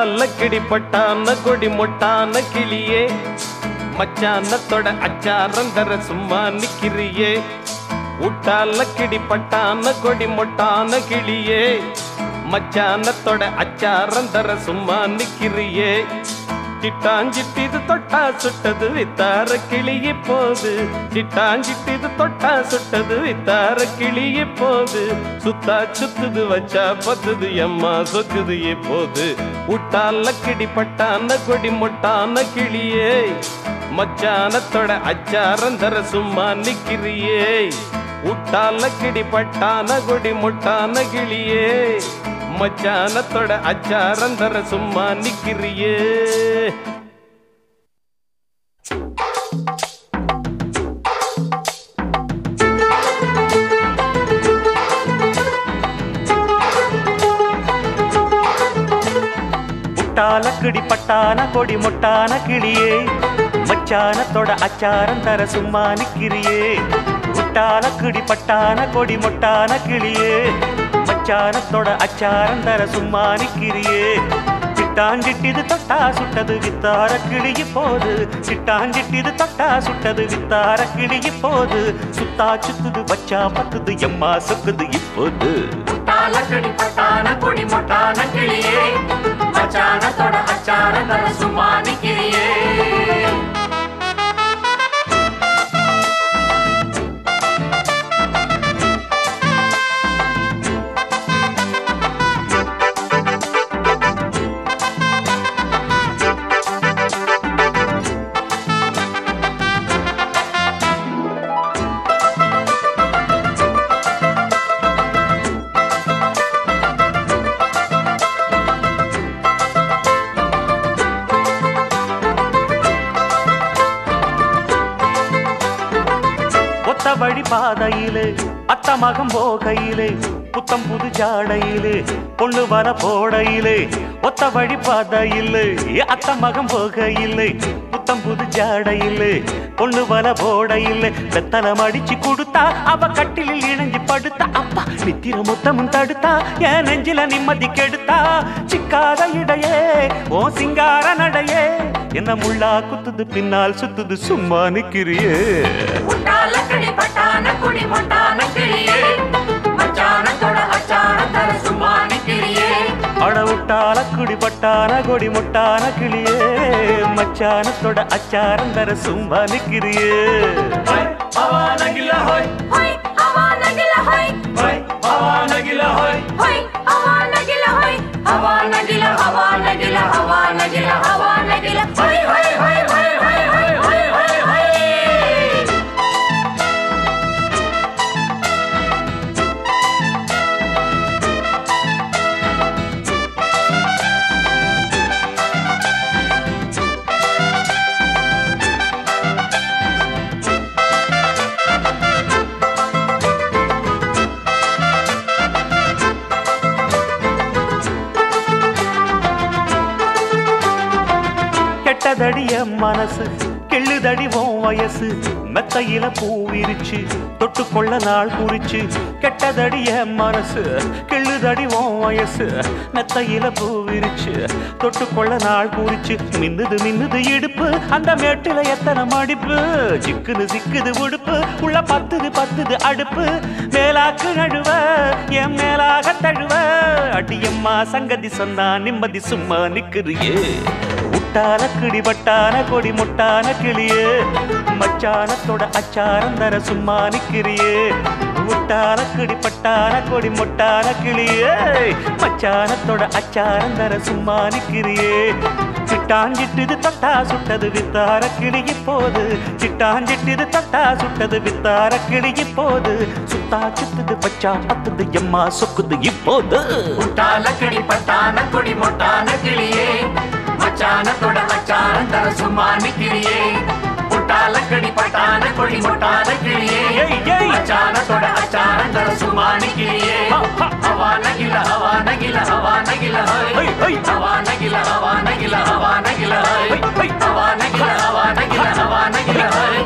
உட்டால கிடிப்பட்டான கொடி மொட்டான கிளியே மச்சானத்தோட அச்சாரம் தர சும்மா நிக்கிறியே உட்டால கிடிப்பட்டான கொடி மொட்டான கிளியே மச்சானத்தோட அச்சாரம் தர சும்மா நிக்கிறியே சிட்டாஞ்சிட்டிது தொட்டா சுட்டது வித்தார கிளிய போது சிட்டாஞ்சிட்டிது தொட்டா சுட்டது வித்தார கிளிய போது சுத்தா சுத்துது வச்சா பத்துது எம்மா சொக்குது இப்போது உட்டால கிடி பட்டான கொடி மொட்டான கிளியே மச்சானத்தோட அச்சாரம் தர சும்மா நிக்கிறியே உட்டால கிடி பட்டான கொடி மொட்டான கிளியே மச்சானத்தோட அச்சாரம் தர சும்மா நிக்கிறியே முட்டால கிடி பட்டான கொடி முட்டான கிளியே மச்சானத்தோட அச்சாரம் தர சும்மா நிக்கிறியே முட்டால கிடி பட்டான கொடி முட்டான கிளியே மச்சானத்தோட அச்சாரம் தர சும்மா நிக்கிறியே சிட்டாஞ்சிட்டிது தொட்டா சுட்டது வித்தார கிளிய போது சிட்டாஞ்சிட்டிது தொட்டா சுட்டது வித்தார கிளிய போது சுத்தா சுத்துது வச்சா பத்துது எம்மா சொக்குது இப்போது முட்டால கிடி பட்டான குடி மொட்டான கிளியே மச்சானத்தோட அச்சார தர சும்மா நிக்கிறியே ஒத்த வழி பாதையிலே அத்த மகம் போகையிலே புத்தம் புது ஜாடையிலே பொண்ணு வர போடையிலே ஒத்த வழி பாதையிலே அத்த மகம் போகையிலே புத்தம் புது ஜாடையிலே பொண்ணு வர போடையிலே வெத்தலம் அடிச்சு கொடுத்தா அவ கட்டிலில் இணைஞ்சு படுத்தா அப்பா நித்திர மொத்தமும் தடுத்தா என் நெஞ்சில நிம்மதி கெடுத்தா சிக்காத இடையே ஓ சிங்கார நடையே என்ன முள்ளா குத்துது பின்னால் சுத்துது சும்மா நிக்கிறியே முட்டால கிடி பட்டான குடி மொட்டான கிளியே மச்சானத்தோட அச்சார தர சும்மா நிக்கிறியே அடவுட்டால குடிபட்டான கொடி முட்டான கிளியே மச்சானத்தோட அச்சாரம் தர சும்மா நிக்கிறியே ஹொய் அவா நகில ஹொய் ஹொய் அவா நகில ஹொய் ஹொய் அவா நகில ஹவா நகில ஹவா நகில ஹவா நகில ஹவா நகில ஹொய் ஹொய் ஹொய் ஹொய் ஹொய் ஹொய் ஹொய் ஹொய் ஹொய் கெட்டதடி என் மனசு கெள்ளுதடி உன் வயசு மெத்தையில பூ விரிச்சு தொட்டுக்கொள்ள நாள் குறிச்சு கெட்டதடி என் மனசு கெள்ளுதடி உன் வயசு மெத்தையில பூ விரிச்சு தொட்டுக்கொள்ள நாள் குறிச்சு மின்னுது மின்னுது இடுப்பு அந்த மேட்டுல எத்தனை மடிப்பு சிக்குது சிக்குது உடுப்பு உள்ள பத்துது பத்துது அடுப்பு மேலாக்கு நழுவ என் மேலாக தழுவ அடியம்மா சங்கதி சொன்னா நிம்மதி சும்மா நிக்கிறியே முட்டான கிடிபட்டான கொடி முட்டான கிளியே மச்சானத்தோட அச்சாரம் தர சும்மா நிக்கிறியே முட்டான கிடிப்பட்டான கொடி முட்டான கிளியே மச்சானத்தோட அச்சாரம் தர சும்மா நிக்கிறியே சிட்டாஞ்சிட்டுது தொட்டா சுட்டது வித்தார கிளிய போது சிட்டாஞ்சிட்டுது தொட்டா சுட்டது வித்தார கிளிய போது சுத்தா சுத்துது பச்சா பத்துது எம்மா சொக்குது இப்போது முட்டால கிடி பட்டான குடி மொட்டான கிளியே மச்சானத்தோட அச்சாரம் தர சும்மா நிக்கிறியே முட்டால கிடி பட்டான குடி மொட்டான கிளியே ஏய், ஏய். மச்சானத்தோட அச்சாரம் தர சும்மா நிக்கிறியே ஹா, ஹா. ஹவா நகில ஹவா நகில ஹவா நகில ஹை, ஹை ஹை. ஹவா நகில ஹவா நகில ஹவா நகில ஹை ஹை, ஹை. ஹவா நகில ஹவா நகில ஹவா நகில ஹை